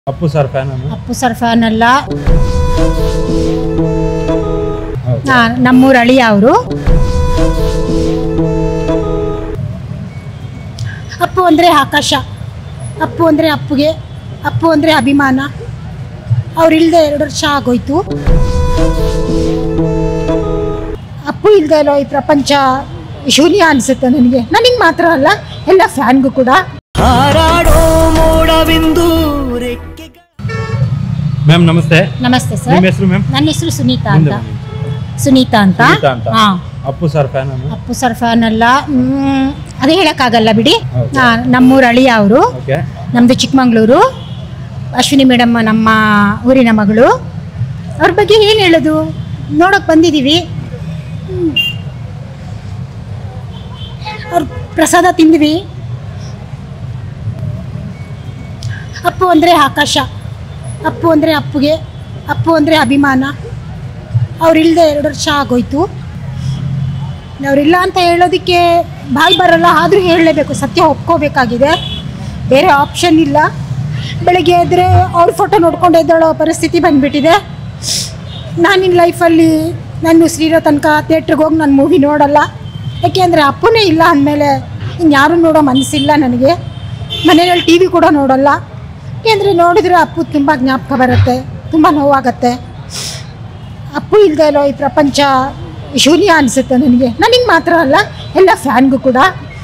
Appu sir fan Appu sir fan ಅಲ್ಲ ಹೌದು. ಆ, ನಮ್ಮೂರ ಅಳಿಯ ಅವರು ಅಪ್ಪು ಅಂದರೆ ಆಕಾಶ ಅಪ್ಪು ಅಂದರೆ ಅಪ್ಪುಗೆ ಅಪ್ಪು ಅಂದರೆ ಅಭಿಮಾನ ಅವ್ರಿಲ್ದೆ ಎರಡು ವರ್ಷ ಆಗೋಯ್ತು ಅಪ್ಪು ಇಲ್ದೆ ಇರೋ ಈ ಪ್ರಪಂಚ ಶೂನ್ಯ ಅನಿಸುತ್ತೆ ನನಗೆ ನನಗೆ ಮಾತ್ರ ಅಲ್ಲ ಎಲ್ಲ ಫ್ಯಾನ್ಗೂ ಕೂಡ ಹಾರಾಡೋ ಮೋಡವೆಂದು ರೆಕ್ಕೆ ಮ್ಯಾಮ್ ನಮಸ್ತೆ ನಮಸ್ತೆ ನಿಮ್ಮ ಸರ್ ಹೆಸರು ಮ್ಯಾಮ್ ನನ್ನ ಹೆಸರು ಸುನೀತಾ ಮುಂದೆ ಅಂತ ಬನ್ನಿ. ಸುನೀತಾ ಅಂತ ಸುನೀತಾ ಅಂತ ಹಾ Appu sir fan Appu sir fan ಅಲ್ಲ ಮ್, ಅದೇ ಹೇಳಕ್ಕಾಗಲ್ಲ ಬಿಡಿ ಹೌದು. ಹಾ, ನಮ್ಮೂರ ಅಳಿಯ ಅವರು ಓಕೆ ನಮ್ಮದು ಚಿಕ್ಕಮಂಗ್ಳೂರು ಅಶ್ವಿನಿ ಮೇಡಮ್ ನಮ್ಮ ಊರಿನ ಮಗಳು ಅವ್ರ ಬಗ್ಗೆ ಏನು ಹೇಳೋದು ನೋಡೋಕೆ ಬಂದಿದ್ದೀವಿ ಹ್ಮ್. ಅವ್ರ ಪ್ರಸಾದ ತಿಂದ್ವಿ ಅಪ್ಪು ಅಂದರೆ ಆಕಾಶ ಅಪ್ಪು ಅಂದರೆ ಅಪ್ಪುಗೆ ಅಪ್ಪು ಅಂದರೆ ಅಭಿಮಾನ ಅವ್ರಿಲ್ದೆ ಎರಡು ವರ್ಷ ಆಗೋಯ್ತು ಅವರಿಲ್ಲ ಅಂತ ಹೇಳೋದಕ್ಕೆ ಬಾಯಿ ಬರಲ್ಲ ಆದರೂ ಹೇಳಲೇಬೇಕು ಸತ್ಯ ಒಪ್ಕೋಬೇಕಾಗಿದೆ ಬೇರೆ ಆಪ್ಷನ್ ಇಲ್ಲ ಬೆಳಗ್ಗೆ ಎದ್ದರೆ ಅವ್ರ ಫೋಟೋ ನೋಡ್ಕೊಂಡು ಎದ್ದೇಳೋ ಪರಿಸ್ಥಿತಿ ಬಂದುಬಿಟ್ಟಿದೆ ನಾನಿನ್ನ ಲೈಫಲ್ಲಿ ನಾನು ಶ್ರೀರೋ ತನಕ ಥಿಯೇಟ್ರಿಗೆ ಹೋಗಿ ನಾನು ಮೂವಿ ನೋಡಲ್ಲ ಯಾಕೆಂದರೆ ಅಪ್ಪನೇ ಇಲ್ಲ ಅಂದಮೇಲೆ ಇನ್ಯಾರೂ ನೋಡೋ ಮನಸ್ಸಿಲ್ಲ ನನಗೆ ಮನೆಯಲ್ಲಿ ಟಿ ವಿ ಕೂಡ ನೋಡಲ್ಲ ಯಾಕೆಂದರೆ ನೋಡಿದ್ರೆ ಅಪ್ಪು ತುಂಬ ಜ್ಞಾಪಕ ಬರುತ್ತೆ ತುಂಬ ನೋವಾಗತ್ತೆ ಅಪ್ಪು ಇಲ್ಲದೆ ಇರೋ ಈ ಪ್ರಪಂಚ ಶೂನ್ಯ ಅನಿಸುತ್ತೆ ನನಗೆ ನನಗೆ ಮಾತ್ರ ಅಲ್ಲ ಎಲ್ಲ ಫ್ಯಾನ್ಗೂ ಕೂಡ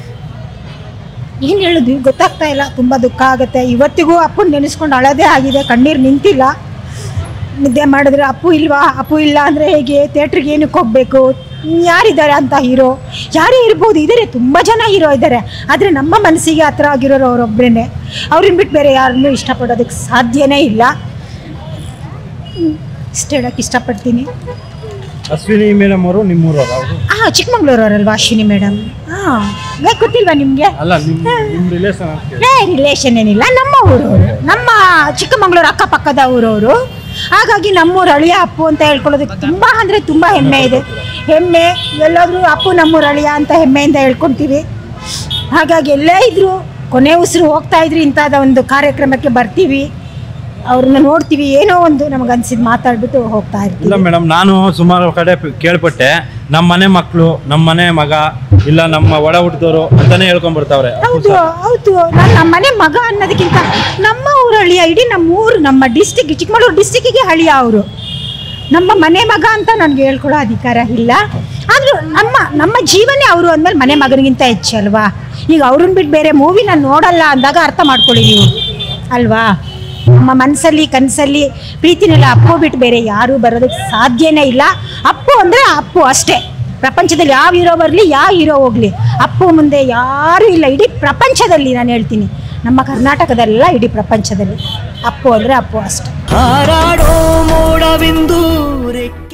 ಏನು ಹೇಳೋದು ಗೊತ್ತಾಗ್ತಾ ಇಲ್ಲ ತುಂಬ ದುಃಖ ಆಗುತ್ತೆ ಇವತ್ತಿಗೂ ಅಪ್ಪನ ನೆನೆಸ್ಕೊಂಡು ಅಳೋದೇ ಆಗಿದೆ ಕಣ್ಣೀರು ನಿಂತಿಲ್ಲ ನಿದ್ದೆ ಮಾಡಿದ್ರೆ ಅಪ್ಪು ಇಲ್ವಾ ಅಪ್ಪು ಇಲ್ಲ ಅಂದರೆ ಹೇಗೆ ಥಿಯೇಟ್ರಿಗೆ ಏನಕ್ಕೆ ಹೋಗಬೇಕು ಯಾರಿದ್ದಾರೆ ಅಂತ ಹೀರೋ ಯಾರೇ ಇರ್ಬೋದು ಇದ್ದಾರೆ ತುಂಬ ಜನ ಹೀರೋ ಇದ್ದಾರೆ ಆದರೆ ನಮ್ಮ ಮನಸ್ಸಿಗೆ ಹತ್ರ ಆಗಿರೋರು ಅವರೊಬ್ಬರೇ ಅವ್ರನ್ನ ಬಿಟ್ಟು ಬೇರೆ ಯಾರನ್ನೂ ಇಷ್ಟಪಡೋದಕ್ಕೆ ಸಾಧ್ಯನೇ ಇಲ್ಲ ಹ್ಮ್. ಇಷ್ಟು ಹೇಳೋಕ್ಕೆ ಇಷ್ಟಪಡ್ತೀನಿ ಅಶ್ವಿನಿ ಮೇಡಮ್ ಅವರು ನಿಮ್ಮೂರವ್ರು ಅವರು ಹಾಂ ಚಿಕ್ಕಮಂಗ್ಳೂರವರಲ್ವಾ ಅಶ್ವಿನಿ ಮೇಡಮ್ ಹಾಂ ಗೊತ್ತಿಲ್ವಾ ನಿಮಗೆ ಅಲ್ಲ ನಿಮ್ಮ ನಿಮ್ಮ ರಿಲೇಷನ್ ಅಂತ ಕೇಳಿ ಏ ರಿಲೇಷನ್ ಏನಿಲ್ಲ ನಮ್ಮ ಊರವರು ನಮ್ಮ ಚಿಕ್ಕಮಂಗ್ಳೂರು ಅಕ್ಕಪಕ್ಕದ ಊರವರು ಹಾಗಾಗಿ ನಮ್ಮೂರ ಅಳಿಯ ಅಪ್ಪು ಅಂತ ಹೇಳ್ಕೊಳ್ಳೋದಕ್ಕೆ ತುಂಬ ಅಂದರೆ ತುಂಬ ಹೆಮ್ಮೆ ಇದೆ ಹೆಮ್ಮೆ ಎಲ್ಲಾದರೂ ಅಪ್ಪು ನಮ್ಮೂರ ಅಳಿಯ ಅಂತ ಹೆಮ್ಮೆಯಿಂದ ಹೇಳ್ಕೊತೀವಿ ಹಾಗಾಗಿ ಎಲ್ಲೇ ಇದ್ರು ಕೊನೆ ಉಸಿರು ಹೋಗ್ತಾ ಇದ್ರು ಇಂಥದ ಒಂದು ಕಾರ್ಯಕ್ರಮಕ್ಕೆ ಬರ್ತೀವಿ ಅವ್ರನ್ನ ನೋಡ್ತೀವಿ ಏನೋ ಒಂದು ನಮಗೆ ಅನ್ಸಿದ್ ಮಾತಾಡ್ಬಿಟ್ಟು ಹೋಗ್ತಾ ಇಲ್ಲ ಇರ್ತೀವಿ ಮೇಡಮ್ ನಾನು ಸುಮಾರು ಕಡೆ ಪ- ಕೇಳ್ಪಟ್ಟೆ ನಮ್ಮ ಮನೆ ಮಕ್ಕಳು ನಮ್ಮ ಮನೆ ಮಗ ಇಲ್ಲ ನಮ್ಮ ಒಡ ಹುಟ್ಟಿದವರು ಅಂತಾನೆ ಹೇಳ್ಕೊಂಡ್ ಬರ್ತಾವ್ರೆ ಅಪ್ಪು ಹೌದು ಸರ್. ಹೌದು ನಾನು ನಮ್ಮ ಮನೆ ಮಗ ಅನ್ನೋದಕ್ಕಿಂತ ನಮ್ಮ ಊರ ಹಳಿಯ ಇಡೀ ನಮ್ಮ ಊರು ನಮ್ಮ ಡಿಸ್ಟಿಕ್ ಚಿಕ್ಕಮಗಳೂರು ಡಿಸ್ಟಿಕ್ಕಿಗೆ ಹಳಿಯ ಅವರು ನಮ್ಮ ಮನೆ ಮಗ ಅಂತ ನನಗೆ ಹೇಳ್ಕೊಳ್ಳೋ ಅಧಿಕಾರ ಇಲ್ಲ ಆದರೂ ನಮ್ಮ ನಮ್ಮ ಜೀವನೇ ಅವರು ಅಂದಮೇಲೆ ಮನೆ ಮಗನಿಗಿಂತ ಹೆಚ್ಚು ಅಲ್ವಾ ಈಗ ಅವ್ರನ್ನ ಬಿಟ್ಟು ಬೇರೆ ಮೂವಿ ನಾನು ನೋಡಲ್ಲ ಅಂದಾಗ ಅರ್ಥ ಮಾಡ್ಕೊಳ್ಳಿ ನೀವು ಅಲ್ವಾ ನಮ್ಮ ಮನಸ್ಸಲ್ಲಿ ಕನಸಲ್ಲಿ ಪ್ರೀತಿನೆಲ್ಲ ಅಪ್ಪು ಬಿಟ್ಟು ಬೇರೆ ಯಾರೂ ಬರೋದಕ್ಕೆ ಸಾಧ್ಯನೇ ಇಲ್ಲ ಅಪ್ಪು ಅಂದರೆ ಅಪ್ಪು ಅಷ್ಟೇ ಪ್ರಪಂಚದಲ್ಲಿ ಯಾವ ಹೀರೋ ಬರಲಿ ಯಾವ ಹೀರೋ ಹೋಗಲಿ ಅಪ್ಪು ಮುಂದೆ ಯಾರೂ ಇಲ್ಲ ಇಡೀ ಪ್ರಪಂಚದಲ್ಲಿ ನಾನು ಹೇಳ್ತೀನಿ ನಮ್ಮ ಕರ್ನಾಟಕದಲ್ಲ ಇಡೀ ಪ್ರಪಂಚದಲ್ಲಿ ಅಪ್ಪು ಅಂದರೆ ಅಪ್ಪು ಅಷ್ಟೆ ಹಾರಾಡೋ ಮೋಡವೆಂದು ರೆಕ್ಕೆ